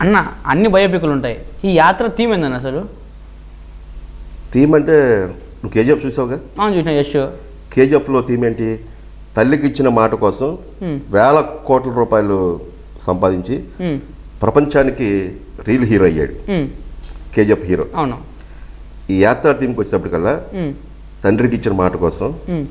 అన్న అన్ని బయోపిక్లు ఉంటాయి ఈ యాత్ర థీమ్ ఏందన్న అసలు థీమ్ అంటే నువ్వు కేజీఎఫ్ చూసావుగా అవును చూసిన యశ్ కేజీఎఫ్లో థీమ్ ఏంటి తల్లికి ఇచ్చిన మాట కోసం Hmm. వేల కోట్ల రూపాయలు సంపాదించి ఉమ్, ప్రపంచానికి రీల్ హీరో అయ్యాడు ఉమ్, కేజీఎఫ్ హీరో అవును ఈ యాత్ర థీమ్కి వచ్చేటప్పటికల్లా ఉమ్, తండ్రికి ఇచ్చిన మాట కోసం ఉమ్,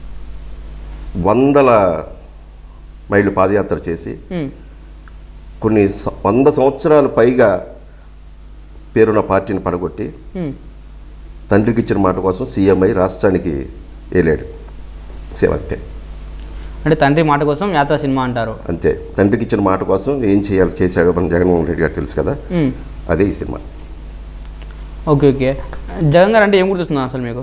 వందల మైళ్ళు పాదయాత్ర చేసి ఉమ్, కొన్ని స- వంద సంవత్సరాలు పైగా పేరున్న పార్టీని పడగొట్టి ఉమ్. తండ్రికి ఇచ్చిన మాట కోసం సీఎం అయి రాష్ట్రానికి ఏలాడు సేవ అంతే అంటే తండ్రి మాట కోసం యాత్ర సినిమా అంటారు అంతే తండ్రికి ఇచ్చిన మాట కోసం ఏం చేయాలి చేశాడో మన జగన్మోహన్ రెడ్డి గారు తెలుసు కదా ఉమ్, అదే ఈ సినిమా ఓకే ఓకే జగన్ గారు అంటే ఏం గుర్తొస్తుంది అసలు మీకు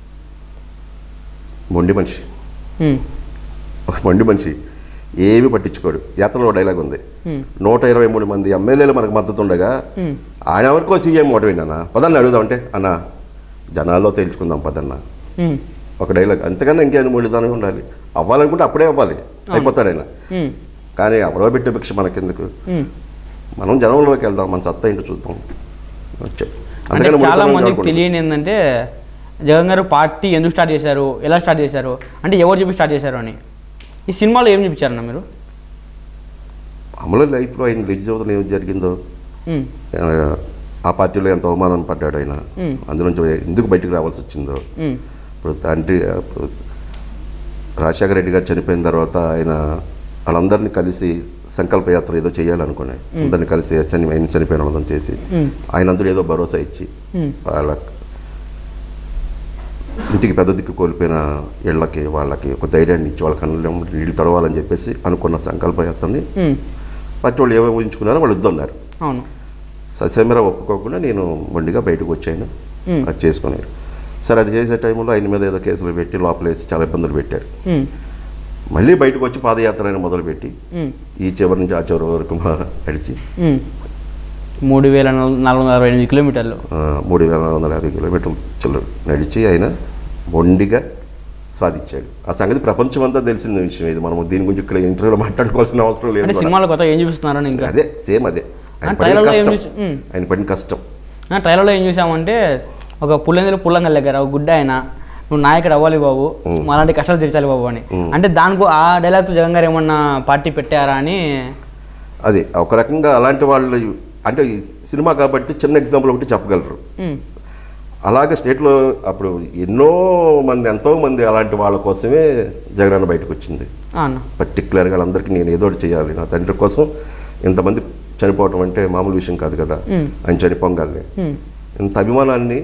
మొండి మనిషి ఉమ్, మొండి మనిషి ఏమీ పట్టించుకోడు యాత్రలో డైలాగ్ ఉంది ఉమ్, నూట ఇరవై మూడు మంది ఎమ్మెల్యేలు మనకు మద్దతు ఉండగా ఉమ్, ఆయన ఎవరికో సీఎం ఓటమైందన్న పదన్న అడుగుదామంటే అన్న జనాల్లో తేల్చుకుందాం పదన్న ఉమ్, ఒక డైలాగ్ అంతకన్నా ఇంకేం మూడిదానం ఉండాలి అవ్వాలనుకుంటే అప్పుడే అవ్వాలి అయిపోతాడు ఆయన ఉమ్, కానీ అప్పుడో పెట్టే భిక్ష మనకెందుకు ఉమ్. మనం జనంలోకి వెళ్దాం మన సత్తా ఏంటో చూద్దాం వచ్చాం అంటే అంతకన్నా చాలా మూడితనం మందికి కాకూడదు. తెలియని ఏంటంటే జగన్ గారు పార్టీ ఎందుకు స్టార్ట్ చేశారు ఎలా స్టార్ట్ చేశారు అంటే ఎవరు చెప్పి స్టార్ట్ చేశారు అని ఈ సినిమాలో ఏం చూపించారన్న మీరు అమలు లైఫ్లో ఆయన నిజ జీవితంలో ఏం జరిగిందో ఉమ్, ఆ, ఆ పార్టీలో ఎంత అవమానం పడ్డాడు ఆయన మ్మ్. అందులోంచి ఎందుకు బయటికి రావాల్సి వచ్చిందో ఉమ్, ఇప్పుడు తండ్రి ఇప్పుడు రాజశేఖర రెడ్డి గారు చనిపోయిన తర్వాత ఆయన వాళ్ళందరినీ కలిసి సంకల్పయాత్ర ఏదో చేయాలనుకున్నాయి అందరినీ కలిసి చని ఆయన చనిపోయిన వాళ్ళని చేసి ఉమ్, ఆయన అందరూ ఏదో భరోసా ఇచ్చి ఉమ్, వాళ్ళ ఇంటికి పెద్ద దిక్కు కోల్పోయిన ఇళ్ళకి వాళ్ళకి ఒక ధైర్యాన్ని ఇచ్చి వాళ్ళ కళ్ళు నీళ్ళు తడవాలని చెప్పేసి అనుకున్న సంకల్పయాత్రని ఉమ్, పట్టి వాళ్ళు ఏమో ఊహించుకున్నారో వాళ్ళు వద్దన్నారు అవును ససేమిరా ఒప్పుకోకుండా నేను మొండిగా బయటకు వచ్చాను ఉమ్, అది చేసుకున్నారు సరే అది చేసే టైంలో ఆయన మీద ఏదో కేసులు పెట్టి లోపలేసి చాలా ఇబ్బందులు పెట్టారు ఉమ్, మళ్ళీ బయటకు వచ్చి పాదయాత్ర అయినా మొదలుపెట్టి ఉమ్, ఈ చివరి నుంచి ఆ చివరి వరకు మా నడిచి ఉమ్. మూడు వేల నాలుగు నాలుగు వందల అరవై ఎనిమిది కిలోమీటర్లు ఆ, మూడు వేల నాలుగు వందల యాభై కిలోమీటర్లు చిల్లర నడిచి ఆయన మొండిగా సాధించాడు ఆ సంగతి ప్రపంచం అంతా తెలిసిన విషయం ఇది మనం దీని గురించి ఇక్కడ ఇంటర్వ్యూలో మాట్లాడుకోవాల్సిన అవసరం లేదు అంటే కూడా. సినిమాలో కొత్త ఏం చూపిస్తున్నారని ఇంకా అదే సేమ్ అదే ఆయన ఆ, పడిన ట్రైలర్లో ఏం కష్టం చూసి- ఉమ్. ఆయన పడిన కష్టం ఆ, ట్రైలర్లో ఏం చూసామంటే ఒక పుల్లెందులు పుల్లంగల్ దగ్గర ఒక గుడ్డ ఆయన నువ్వు నాయకుడు అవ్వాలి బాబు అలాంటి కష్టాలు తీర్చాలి బాబు అని అంటే దానికి ఆ డైలాగ్తో జగన్ గారు ఏమన్నా పార్టీ పెట్టారా అని అది ఒక రకంగా అలాంటి వాళ్ళు అంటే ఈ సినిమా కాబట్టి చిన్న ఎగ్జాంపుల్ ఒకటి చెప్పగలరు ఉమ్, అలాగే స్టేట్లో అప్పుడు ఎన్నో మంది ఎంతో మంది అలాంటి వాళ్ళ కోసమే జగనన్న బయటకు వచ్చింది ఆ అన్న పర్టికులర్గా వాళ్ళందరికీ నేను ఏదో ఒకటి చేయాలి నా తండ్రి కోసం ఇంతమంది చనిపోవటం అంటే మామూలు విషయం కాదు కదా ఉమ్, ఆయన చనిపోగానే ఉమ్, ఇంత అభిమానాన్ని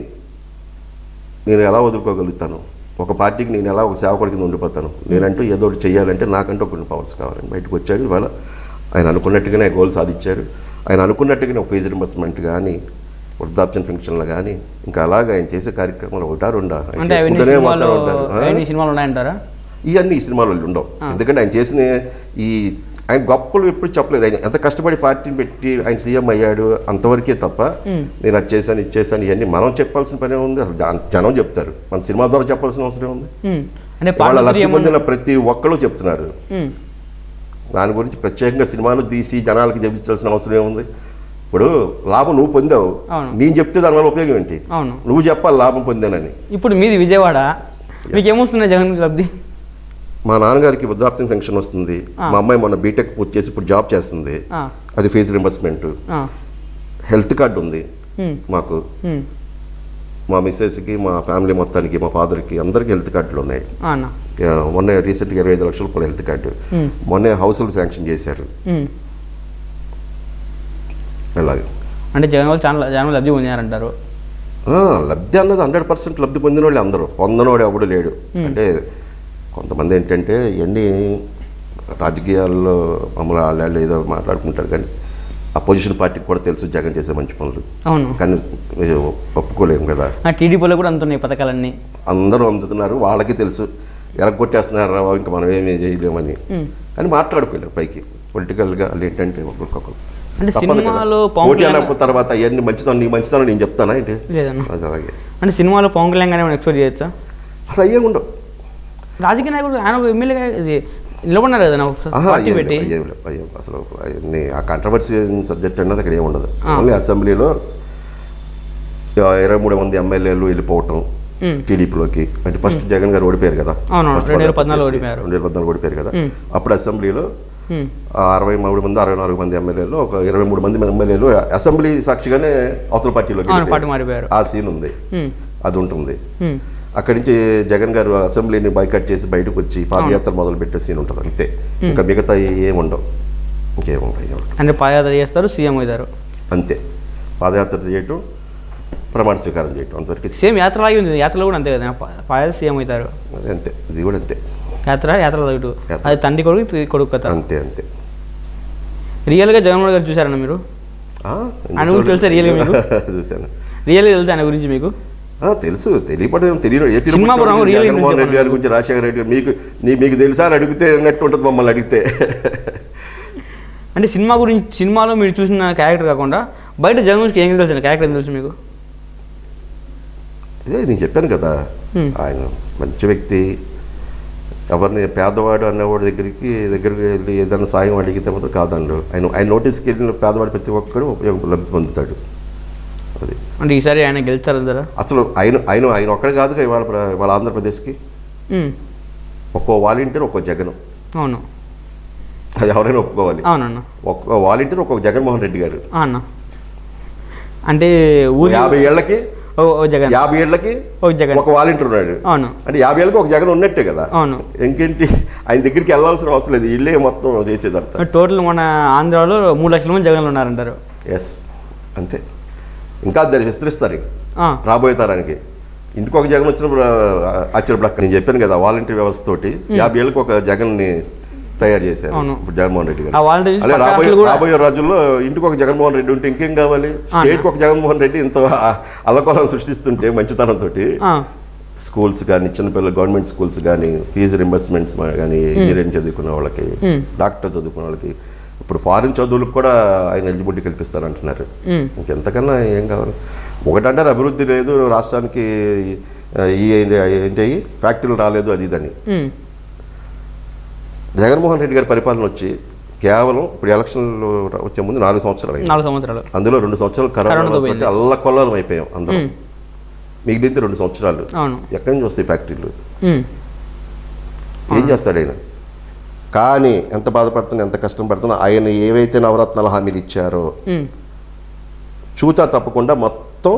నేను ఎలా వదులుకోగలుగుతాను ఒక పార్టీకి నేను ఎలా ఒక సేవకుడి కింద ఉండిపోతాను నేనంటూ ఏదో ఒకటి చేయాలంటే నాకంటూ కొన్ని పవర్స్ కావాలని బయటకు వచ్చాడు ఇవాళ ఆయన అనుకున్నట్టుగానే గోల్ సాధించారు ఆయన అనుకున్నట్టుగానే ఒక ఫీజు రింబర్స్మెంట్ కానీ వృద్ధాప్యం ఫంక్షన్లు కానీ ఇంకా అలాగే ఆయన చేసే కార్యక్రమాలు ఒకటా రెండా ఆయన అంటే అవన్నీ చేసుకుంటూనే సినిమాలో పోతా ఉంటారు ఆ? అవన్నీ సినిమాలు ఉన్నాయంటారా ఇవన్నీ ఈ సినిమాలో ఉండవు ఎందుకంటే ఆయన చేసిన ఈ ఆయన గొప్పలు ఎప్పుడు చెప్పలేదు ఆయన ఎంత కష్టపడి పార్టీని పెట్టి ఆయన సీఎం అయ్యాడు అంతవరకే తప్ప నేను అది చేశాను ఇది చేశాను ఇవన్నీ మనం చెప్పాల్సిన పని ఉంది అసలు జన- జనం చెప్తారు మన సినిమా ద్వారా చెప్పాల్సిన అవసరం ఉంది ఉమ్, అంటే వాళ్ళ పార్టీ లబ్ధి ఏమన్నా పొందిన ప్రతి ఒక్కళ్ళు చెప్తున్నారు ఉమ్, దాని గురించి ప్రత్యేకంగా సినిమాలు తీసి జనాలకి చెప్పించాల్సిన అవసరం ఏముంది ఇప్పుడు లాభం నువ్వు పొందావు అవును. నేను చెప్తే దానివల్ల ఉపయోగం ఏంటి అవును నువ్వు చెప్పాలి లాభం పొందానని ఇప్పుడు మీది విజయవాడ మీకు ఏమొస్తున్నాయి జగన్ లబ్ధి మా నాన్నగారికి వృద్ధాప్యం పెన్షన్ వస్తుంది మా అమ్మాయి మొన్న బీటెక్ పూర్తి చేసి ఇప్పుడు జాబ్ చేస్తుంది ఆ, అది ఫీజు రింబర్స్మెంట్ ఆ, హెల్త్ కార్డు ఉంది ఉమ్, మాకు ఉమ్, మా మిస్సెస్కి మా ఫ్యామిలీ మొత్తానికి మా ఫాదర్కి అందరికీ హెల్త్ కార్డులు ఉన్నాయి ఆ అన్న ఆ, మొన్న రీసెంట్గా ఇరవై ఐదు లక్షల రూపాయల హెల్త్ కార్డు ఉమ్, మొన్నే హౌస్లు శాంక్షన్ చేశారు ఉమ్. అలాగే అంటే జగన్ వాళ్ళు చాలా జగన్ లబ్ధి పొందారంటారు ఆ, లబ్ధి అన్నది హండ్రెడ్ పర్సెంట్ లబ్ధి పొందిన వాళ్ళు అందరూ పొందనోడు ఎవడు లేడు అంటే కొంతమంది ఏంటంటే ఇవన్నీ రాజకీయాల్లో మామూలు వాళ్ళు ఏదో మాట్లాడుకుంటారు కానీ అపోజిషన్ పార్టీకి కూడా తెలుసు జగన్ చేసే మంచి పనులు అవును కానీ ఏ, ఒప్పుకోలేము కదా ఆ టీడీపీలో కూడా అంతున్నాయి పథకాలన్నీ అందరూ అందుతున్నారు వాళ్ళకి తెలుసు ఎరగొట్టేస్తున్నారు రా బాబు, ఇంకా మనం ఏమీ చేయలేమని ఉమ్. కానీ మాట్లాడుకోలేరు పైకి పొలిటికల్గా వాళ్ళు ఏంటంటే ఒకరికొకరు అంటే తప్పదు కదా. సినిమాలో పవన్ పోటీ కళ్యాణ్ అన్నప్పుడు తర్వాత అవన్నీ మంచితనం నీ మంచితనం నేను చెప్తానా ఏంటి లేదన్న అది అలాగే అంటే సినిమాలో పవన్ కళ్యాణ్ గానే ఎక్స్పెక్ట్ చేయొచ్చా అసలు అయ్యే ఉండవు రాజకీయ నాయకుడు ఆయన ఒక ఎమ్మెల్యేగా ఇది నిలబడినారు కదా ఒక ఆహా, పార్టీ ఏం పెట్టి లేవు, ఏం లేవు, ఏం అసలు అవన్నీ ఆ కాంట్రవర్సీ సబ్జెక్ట్ అన్నది అక్కడ ఏమి ఉండదు ఓన్లీ అసెంబ్లీలో ఇరవై మూడు మంది ఎమ్మెల్యేలు వెళ్ళిపోవటం ఉమ్. టీడీపీలోకి అంటే ఫస్ట్ జగన్ గారు ఓడిపోయారు కదా అవునవును, First రెండు వేల పదవి పద్నాలుగు చేసి, ఓడిపోయారు. రెండు వేల పద్నాలుగు ఓడిపోయారు కదా అప్పుడు అసెంబ్లీలో ఉమ్. ఆ అరవై మూడు మంది అరవై నాలుగు మంది ఎమ్మెల్యేలు ఒక ఇరవై మూడు మంది ఎమ్మెల్యేలు అసెంబ్లీ సాక్షిగానే అవతల పార్టీలోకి అవును పార్టీ వెళ్ళిపోయారు. మారిపోయారు ఆ సీన్ ఉంది ఉమ్. అది ఉంటుంది ఉమ్. అక్కడి నుంచి జగన్ గారు అసెంబ్లీని బైకట్ చేసి బయటకు వచ్చి పాదయాత్ర మొదలు పెట్టే సీన్ ఉంటుంది అంతే ఇంకా మిగతా ఏముండవు ఇంకేముండవు ఏముండవు. అంటే పాదయాత్ర చేస్తారు సీఎం అవుతారు అంతే పాదయాత్ర చేయటం ప్రమాణ స్వీకారం చేయటం అంతవరకు సేమ్ యాత్ర లాగే ఉంది యాత్రలో కూడా అంతే కదా పా- పాదయాత్ర సీఎం అవుతారు అది అంతే ఇది కూడా అంతే యాత్ర యాత్ర ఇటు యాత్ర. అది తండ్రి కొడుకు ఇది కొడుకు కథ అంతే అంతే రియల్గా జగన్మోహన్ గారు చూసారన్న మీరు ఆ, ఆయన గురించి తెలుసా రియల్గా మీకు చూశాను రియల్గా తెలుసా ఆయన గురించి మీకు ఆ, తెలుసు తెలియపడం తెలియదు ఏ తిరుపతి సినిమా పురాణం గురించి, రియల్ జగన్మోహన్ గురించి రెడ్డి గారి గురించి రాజశేఖర రెడ్డి గారు మీకు నీ మీకు తెలుసా అని అడిగితే అన్నట్టు ఉంటుంది మమ్మల్ని అడిగితే అంటే సినిమా గురించి సినిమాలో మీరు చూసిన క్యారెక్టర్ కాకుండా బయట జగన్ గురించి ఏం తెలుసు క్యారెక్టర్ ఏం తెలుసు మీకు ఇదే నేను చెప్పాను కదా ఆయన మంచి వ్యక్తి ఎవరిని పేదవాడు అన్నవాడి దగ్గరికి దగ్గరికి వెళ్ళి ఏదైనా సాయం అడిగితే మాత్రం కాదండు ఆయన ఆయన నోటీస్కి వెళ్ళిన పేదవాడు ప్రతి ఒక్కరు ఉపయోగం లబ్ధి పొందుతాడు అది అంటే ఈసారి ఆయన గెలుస్తారంటారా అసలు ఆయన ఆయన ఆయన ఒక్కడే కాదుగా ఇవాళ ప్ర- ఇవాళ ఆంధ్రప్రదేశ్కి ఉమ్. ఒక్కో వాలంటీర్ ఒక్కో జగన్ అవును అది ఎవరైనా ఒప్పుకోవాలి అవునన్న ఒక్కో వాలంటీర్ ఒక్కొక్క జగన్మోహన్ రెడ్డి గారు ఆ అన్న అంటే ఊరి యాభై ఏళ్ళకి ఓ ఓ జగన్ యాభై ఏళ్ళకి ఓ జగన్ ఒక వాలంటీర్ ఉన్నాడు అవును అంటే యాభై ఏళ్ళకి ఒక జగన్ ఉన్నట్టే కదా అవును ఇంకేంటి ఆయన దగ్గరికి వెళ్ళాల్సిన అవసరం లేదు ఇల్లే మొత్తం చేసేదంతా టోటల్ మన ఆంధ్రాలో మూడు లక్షల మంది జగన్లు ఉన్నారంటారు ఎస్ అంతే ఇంకా దాన్ని విస్తరిస్తారు ఇంక. ఆ, రాబోయే తరానికి ఇంటికి ఒక జగన్ వచ్చినప్పుడు ఆ, ఆశ్చర్యపడక నేను చెప్పాను కదా వాలంటీర్ వ్యవస్థ తోటి యాభై ఏళ్ళకి ఒక జగన్ని తయారు చేశారు అవును. ఇప్పుడు జగన్మోహన్ రెడ్డి గారు ఆ వాలంటీర్ అదే పక్క రాబోయే రాష్ట్రాలు కూడా రాబోయే రోజుల్లో ఇంటికి ఒక జగన్మోహన్ రెడ్డి ఉంటే ఇంకేం కావాలి స్టేట్కి ఒక జగన్మోహన్ రెడ్డి ఇంత అల్లకొలం సృష్టిస్తుంటే మంచితనంతో ఆ, స్కూల్స్ కానీ చిన్నపిల్లల గవర్నమెంట్ స్కూల్స్ కానీ ఫీజు రింబర్స్మెంట్స్ కానీ ఇంజనీరింగ్ చదువుకున్న వాళ్ళకి డాక్టర్ చదువుకున్న వాళ్ళకి ఇప్పుడు ఫారిన్ చదువులకు కూడా ఆయన ఎలిజిబిలిటీ కల్పిస్తారంటున్నారు ఉమ్, ఇంకెంతకన్నా ఏం కావాలి ఒకటంటారు అభివృద్ధి లేదు రాష్ట్రానికి ఆ, ఈ ఏంటి అయ్యి ఫ్యాక్టరీలు రాలేదు అది ఇదని ఉమ్, జగన్మోహన్ రెడ్డి గారి పరిపాలన వచ్చి కేవలం ఇప్పుడు ఎలక్షన్లు రా- వచ్చే ముందు నాలుగు సంవత్సరాలు అయింది నాలుగు సంవత్సరాలు అందులో రెండు సంవత్సరాలు కరోనా కరోనాతో తోటి అల్ల కొల్లాలం అయిపోయాం అందరం ఉమ్, మిగిలింది రెండు సంవత్సరాలు అవును ఎక్కడి నుంచి వస్తాయి ఫ్యాక్టరీలు ఉమ్, ఏం చేస్తాడు ఆయన కానీ ఎంత బాధపడుతున్నా ఎంత కష్టం పడుతున్నా ఆయన ఏవైతే నవరత్నాల హామీలు ఇచ్చారో ఉమ్, చూతా తప్పకుండా మొత్తం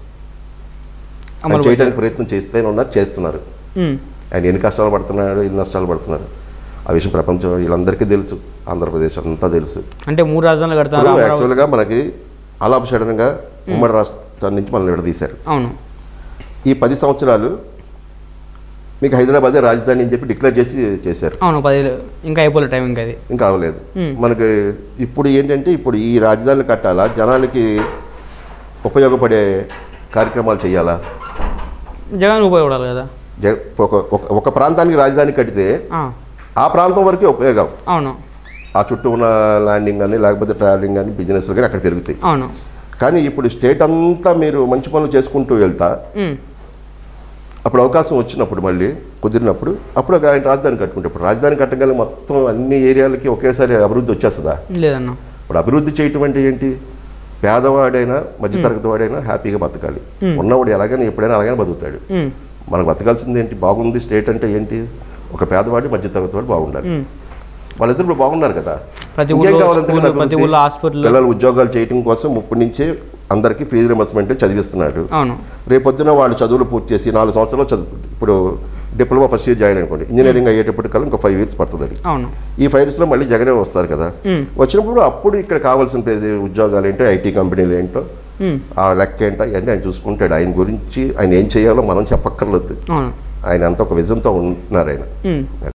ఆయన అమలు చేయడానికి ప్రయత్నం చేస్తూనే ఉన్నారు చేస్తున్నారు ఉమ్, ఆయన ఎన్ని కష్టాలు పడుతున్నాడు ఎన్ని నష్టాలు పడుతున్నారు ఆ విషయం ప్రపంచం వీళ్ళందరికీ తెలుసు ఆంధ్రప్రదేశ్ అంతా తెలుసు అంటే మూడు రాజధానులు కడతారు ఇప్పుడు అమరావతి యాక్చువల్గా మనకి అలాపు సడన్గా ఉమ్మడి రాష్ట్రాన్ని నుంచి మనల్ని విడదీశారు అవును ఈ పది సంవత్సరాలు మీకు హైదరాబాదే రాజధాని అని చెప్పి డిక్లేర్ చేసి చేశారు అవును పది ఇంకా అయిపోలే టైం ఇంకా అది ఇంకా అవ్వలేదు Hmm. మనకి ఇప్పుడు ఏంటంటే ఇప్పుడు ఈ రాజధానిని కట్టాలా జనాలకి ఉపయోగపడే కార్యక్రమాలు చేయాలా జగన్ ఉపయోగపడాలి కదా జ- ఒక ఒక- ఒక ప్రాంతానికి రాజధాని కడితే ఆ, ఆ ప్రాంతం వరకే ఉపయోగం అవును ఆ చుట్టూ ఉన్న ల్యాండింగ్ కానీ లేకపోతే ట్రావెలింగ్ కానీ బిజినెస్ కానీ అక్కడ పెరుగుతాయి అవును కానీ ఇప్పుడు స్టేట్ అంతా మీరు మంచి పనులు చేసుకుంటూ వెళ్తా ఉమ్, అప్పుడు అవకాశం వచ్చినప్పుడు మళ్ళీ కుదిరినప్పుడు అప్పుడు ఆయన రాజధాని కట్టుకుంటే ఇప్పుడు రాజధాని కట్టగల మొత్తం అన్ని ఏరియాలకి ఒకేసారి అభివృద్ధి వచ్చేస్తుందా లేదన్న ఇప్పుడు అభివృద్ధి చేయటం అంటే ఏంటి పేదవాడైనా మధ్యతరగతి వాడైనా హ్యాపీగా బతకాలి ఉన్నవాడు ఎలాగైనా ఎప్పుడైనా అలాగైనా బతుకుతాడు ఉమ్, మనకు బతకాల్సింది ఏంటి బాగుంది స్టేట్ అంటే ఏంటి ఒక పేదవాడి మధ్యతరగతి వాడు బాగుండాలి ఉమ్. వాళ్ళిద్దరు ఇప్పుడు బాగున్నారు కదా ప్రతి ఇంకేం ఊళ్ళో కావాలి అంతకన్నా స్కూల్, ప్రతి అభివృద్ధి? ఊళ్ళో హాస్పిటల్ పిల్లలు ఉద్యోగాలు చేయటం కోసం ఇప్పటి నుంచే అందరికీ ఫీజు రిమర్స్మెంట్ చదివిస్తున్నాడు అవును రేపొద్దున వాళ్ళు చదువులు పూర్తి చేసి నాలుగు సంవత్సరాలు చదువు ఇప్పుడు డిప్లొమా ఫస్ట్ ఇయర్ జాయిన్ అనుకోండి ఇంజనీరింగ్ అయ్యేటప్పటికల్లా ఇంకో ఫైవ్ ఇయర్స్ పడుతుంది అది అవును ఈ ఫైవ్ ఇయర్స్లో మళ్ళీ జగనే వస్తారు కదా ఉమ్, వచ్చినప్పుడు అప్పుడు ఇక్కడ కావాల్సిన ప్లేస్- ఉద్యోగాలు ఏంటో ఐటీ కంపెనీలు ఏంటో ఉమ్, ఆ లెక్క ఏంటో ఇవన్నీ ఆయన చూసుకుంటాడు ఆయన గురించి ఆయన ఏం చేయాలో మనం చెప్పక్కర్లేదు అవును ఆయన అంత ఒక విజన్తో ఉన్నారు ఆయన ఉమ్.